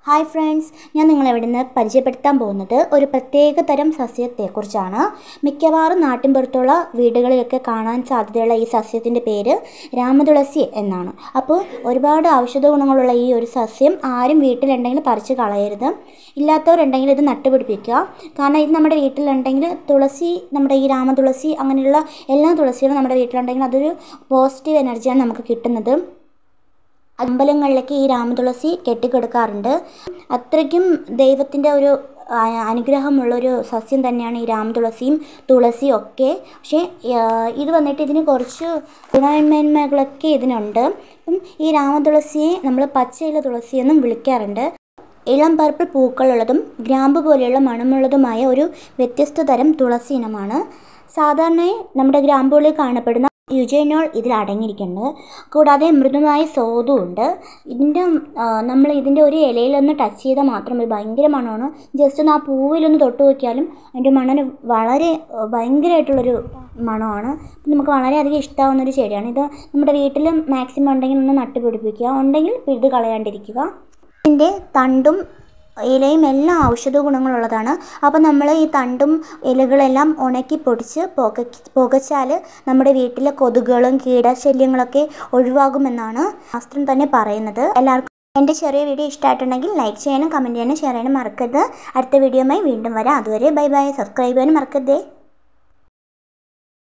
hi friends ഞാൻ നിങ്ങളെ ഇവിടുന്ന് പരിചയപ്പെടുത്താൻ പോകുന്നത് ഒരു പ്രത്യേക തരം സസ്യത്തെക്കുറിച്ചാണ് മിക്കവാറും നാട്ടിൻപുറത്തുള്ള വീടുകളിലൊക്കെ കാണാൻ സാധ്യതയുള്ള ഈ സസ്യത്തിൻ്റെ പേര് രാമതുളസി എന്നാണ് അപ്പോൾ ഒരുപാട് ഔഷധ ഗുണങ്ങളുള്ള ഈ ഒരു സസ്യം ആരും വീട്ടിലുണ്ടെങ്കിൽ പറിച്ച് കളയരുത് ഇല്ലാത്തവരുണ്ടെങ്കിൽ ഇത് നട്ടുപിടിപ്പിക്കുക കാരണം ഇത് നമ്മുടെ വീട്ടിലുണ്ടെങ്കിൽ തുളസി നമ്മുടെ ഈ രാമതുളസി അങ്ങനെയുള്ള എല്ലാ തുളസികളും നമ്മുടെ വീട്ടിലുണ്ടെങ്കിൽ അതൊരു പോസിറ്റീവ് എനർജിയാണ് നമുക്ക് കിട്ടുന്നത് അമ്പലങ്ങളിലൊക്കെ ഈ രാമതുളസി കെട്ടിക്കിടക്കാറുണ്ട് അത്രയ്ക്കും ദൈവത്തിൻ്റെ ഒരു ആ- അനുഗ്രഹമുള്ളൊരു സസ്യം തന്നെയാണ് ഈ രാമതുളസിയും തുളസിയും ഒക്കെ പക്ഷേ ആ, ഇത് വന്നിട്ട് ഇതിന് കുറച്ച് ഗുണമേന്മകളൊക്കെ ഇതിനുണ്ട് അപ്പം ഈ രാമതുളസിയെ നമ്മൾ പച്ചയില തുളസി എന്നും വിളിക്കാറുണ്ട് ഇളം പർപ്പിൾ പൂക്കളുള്ളതും ഗ്രാമ്പു പോലെയുള്ള മണമുള്ളതുമായ ഒരു വ്യത്യസ്ത തരം തുളസി ഇനമാണ് സാധാരണയായി നമ്മുടെ ഗ്രാമ്പുകളിൽ കാണപ്പെടുന്ന യുജൈനോൾ ഇതിൽ അടങ്ങിയിരിക്കുന്നുണ്ട് കൂടാതെ മൃദുവായ സ്വാദും ഉണ്ട് ഇതിൻ്റെ നമ്മൾ ഇതിൻ്റെ ഒരു ഇലയിലൊന്ന് ടച്ച് ചെയ്താൽ മാത്രം മതി ഭയങ്കര മണമാണ് ജസ്റ്റ് ഒന്ന് ആ പൂവിലൊന്ന് തൊട്ട് നോക്കിയാലും അതിൻ്റെ മണം വളരെ ആ, ഭയങ്കരമായിട്ടുള്ളൊരു മണമാണ് അപ്പം നമുക്ക് വളരെയധികം ഇഷ്ടമാവുന്ന ഒരു ചെടിയാണ് ഇത് നമ്മുടെ വീട്ടിൽ മാക്സിമം ഉണ്ടെങ്കിൽ ഒന്ന് നട്ടുപിടിപ്പിക്കുക ഉണ്ടെങ്കിൽ പിഴുത് കളയാണ്ടിരിക്കുക ഇതിൻ്റെ തണ്ടും ഇലയും എല്ലാം ഔഷധ ഗുണങ്ങളുള്ളതാണ് അപ്പോൾ നമ്മൾ ഈ തണ്ടും ഇലകളെല്ലാം ഉണക്കി പൊടിച്ച് പുക പുകച്ചാൽ നമ്മുടെ വീട്ടിലെ കൊതുകുകളും കീടശല്യങ്ങളൊക്കെ ഒഴിവാകുമെന്നാണ് ശാസ്ത്രം തന്നെ പറയുന്നത് എല്ലാവർക്കും എൻ്റെ ചെറിയ വീഡിയോ ഇഷ്ടമായിട്ടുണ്ടെങ്കിൽ ലൈക്ക് ചെയ്യാനും കമൻറ്റ് ചെയ്യാനും ഷെയർ ചെയ്യാനും മറക്കരുത് അടുത്ത വീഡിയോയുമായി വീണ്ടും വരാം അതുവരെ ബൈ ബൈ സബ്സ്ക്രൈബ് ചെയ്യാനും മറക്കരുതേ